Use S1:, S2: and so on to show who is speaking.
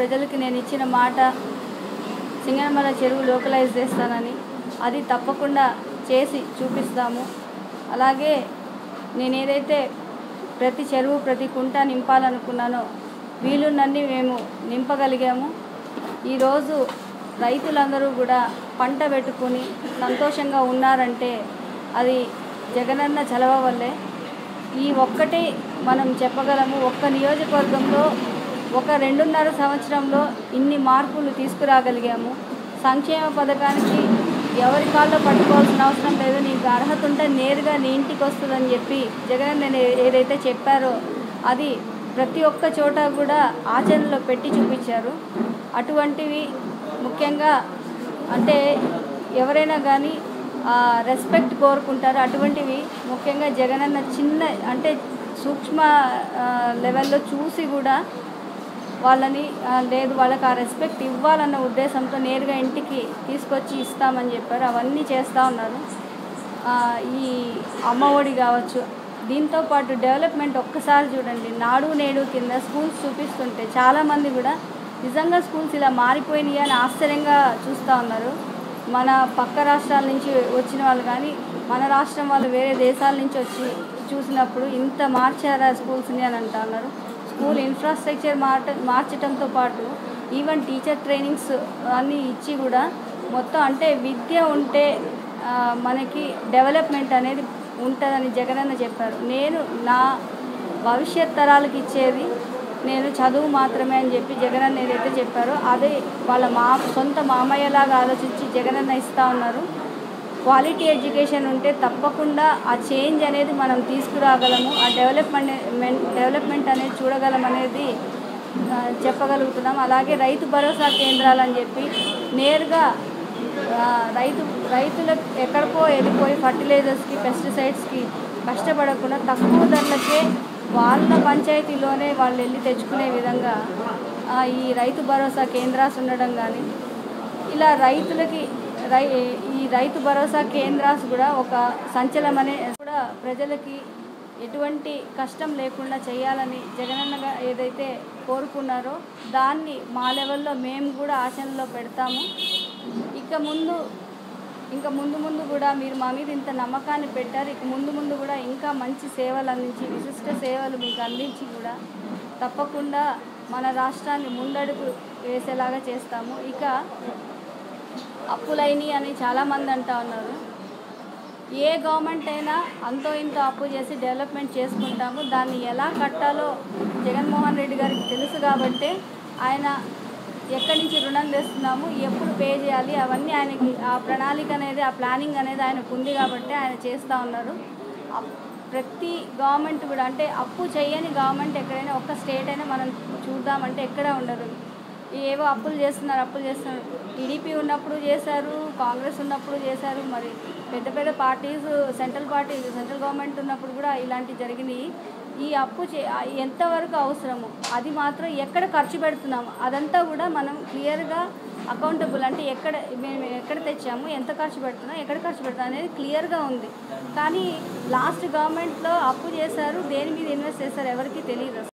S1: ప్రజలకి నేను ఇచ్చిన మాట సింగనమల చెరువు లోకలైజ్ చేస్తానని అది తప్పకుండా చేసి చూపిస్తాము అలాగే నేను ఏదైతే ప్రతి చెరువు ప్రతి కుంట నింపాలనుకున్నానో వీలున్నన్ని మేము నింపగలిగాము ఈరోజు రైతులందరూ కూడా పంట పెట్టుకుని సంతోషంగా ఉన్నారంటే అది జగనన్న చలవ వల్లే ఈ ఒక్కటి మనం చెప్పగలము ఒక్క నియోజకవర్గంలో ఒక రెండున్నర సంవత్సరంలో ఇన్ని మార్పులు తీసుకురాగలిగాము సంక్షేమ పథకానికి ఎవరి కాల్లో పట్టుకోవాల్సిన అవసరం లేదు నీకు అర్హత ఉంటే నేరుగా నీ ఇంటికి వస్తుందని చెప్పి జగన్ నేను ఏదైతే చెప్పారో అది ప్రతి ఒక్క చోట కూడా ఆచరణలో పెట్టి చూపించారు అటువంటివి ముఖ్యంగా అంటే ఎవరైనా కానీ రెస్పెక్ట్ కోరుకుంటారు అటువంటివి ముఖ్యంగా జగనన్న చిన్న అంటే సూక్ష్మ ఆ, లెవెల్లో చూసి కూడా వాళ్ళని ఆ, లేదు వాళ్ళకి ఆ రెస్పెక్ట్ ఇవ్వాలన్న ఉద్దేశంతో నేరుగా ఇంటికి తీసుకొచ్చి ఇస్తామని చెప్పారు అవన్నీ చేస్తూ ఉన్నారు ఆ, ఈ అమ్మఒడి కావచ్చు దీంతో పాటు డెవలప్మెంట్ ఒక్కసారి చూడండి నాడు నేడు కింద స్కూల్స్ చూపిస్తుంటే చాలామంది కూడా నిజంగా స్కూల్స్ ఇలా మారిపోయినాయి అని ఆశ్చర్యంగా చూస్తూ ఉన్నారు మన పక్క రాష్ట్రాల నుంచి వచ్చిన వాళ్ళు కానీ మన రాష్ట్రం వాళ్ళు వేరే దేశాల నుంచి వచ్చి చూసినప్పుడు ఇంత మార్చారా స్కూల్స్ని అని అంటా ఉన్నారు స్కూల్ ఇన్ఫ్రాస్ట్రక్చర్ మార్ట మార్చడంతో పాటు ఈవెన్ టీచర్ ట్రైనింగ్స్ అన్నీ ఇచ్చి కూడా మొత్తం అంటే విద్య ఉంటే ఆ, మనకి డెవలప్మెంట్ అనేది ఉంటుందని జగనన్న చెప్పారు నేను నా భవిష్యత్ తరాలకు ఇచ్చేది నేను చదువు మాత్రమే అని చెప్పి జగనన్న ఏదైతే చెప్పారో అదే వాళ్ళ మా సొంత మామయ్యలాగా ఆలోచించి జగనన్న ఇస్తూ ఉన్నారు క్వాలిటీ ఎడ్యుకేషన్ ఉంటే తప్పకుండా ఆ చేంజ్ అనేది మనం తీసుకురాగలము ఆ డెవలప్మెంట్ డెవలప్మెంట్ అనేది చూడగలం అనేది ఆ, చెప్పగలుగుతున్నాం అలాగే రైతు భరోసా కేంద్రాలు అని చెప్పి నేరుగా ఆ, రైతు రైతులకు ఎక్కడికో వెళ్ళిపోయి ఫర్టిలైజర్స్కి పెస్టిసైడ్స్కి కష్టపడకుండా తక్కువ ధరలకే వాళ్ళ పంచాయతీలోనే వాళ్ళు వెళ్ళి తెచ్చుకునే విధంగా ఆ, ఈ రైతు భరోసా కేంద్రాలు ఉండడం కానీ ఇలా రైతులకి రై ఈ రైతు భరోసా కేంద్రాస్ కూడా ఒక సంచలనమనే కూడా ప్రజలకి ఎటువంటి కష్టం లేకుండా చేయాలని జగనన్నగా ఏదైతే కోరుకున్నారో దాన్ని మా లెవెల్లో మేము కూడా ఆచరణలో పెడతాము ఇక ముందు ఇంకా ముందు ముందు కూడా మీరు మా మీద ఇంత నమ్మకాన్ని పెట్టారు ఇక ముందు ముందు కూడా ఇంకా మంచి సేవలు అందించి విశిష్ట సేవలు మీకు అందించి కూడా తప్పకుండా మన రాష్ట్రాన్ని ముందడుగు వేసేలాగా చేస్తాము ఇక అప్పులైనవి అని చాలామంది అంటా ఉన్నారు ఏ గవర్నమెంట్ అయినా అంతో ఇంతో అప్పు చేసి డెవలప్మెంట్ చేసుకుంటాము దాన్ని ఎలా కట్టాలో జగన్మోహన్ రెడ్డి గారికి తెలుసు కాబట్టి ఆయన ఎక్కడి నుంచి రుణం తెస్తున్నాము ఎప్పుడు పే చేయాలి అవన్నీ ఆయనకి ఆ ప్రణాళిక అనేది ఆ ప్లానింగ్ అనేది ఆయనకు ఉంది కాబట్టి ఆయన చేస్తూ ఉన్నారు అప్- ప్రతి గవర్నమెంట్ కూడా అంటే అప్పు చేయని గవర్నమెంట్ ఎక్కడైనా ఒక్క స్టేట్ అయినా మనం చూద్దామంటే ఎక్కడ ఉండరు ఏవో అప్పులు చేస్తున్నారు అప్పులు చేస్తున్నారు టీడీపీ ఉన్నప్పుడు చేశారు కాంగ్రెస్ ఉన్నప్పుడు చేశారు మరి పెద్ద పెద్ద parties central party central government ఉన్నప్పుడు కూడా ఇలాంటివి జరిగినాయి ఈ అప్పు చే ఆ ఎంతవరకు అవసరము అది మాత్రం ఎక్కడ ఖర్చు పెడుతున్నాము అదంతా కూడా మనం క్లియర్గా అకౌంటబుల్ అంటే ఎక్కడ మేము ఎక్కడ తెచ్చాము ఎంత ఖర్చు పెడుతున్నాం ఎక్కడ ఖర్చు పెడుతున్నాం అనేది క్లియర్గా ఉంది కానీ లాస్ట్ గవర్నమెంట్లో అప్పు చేశారు దేని మీద ఇన్వెస్ట్ చేశారు ఎవరికి తెలియదు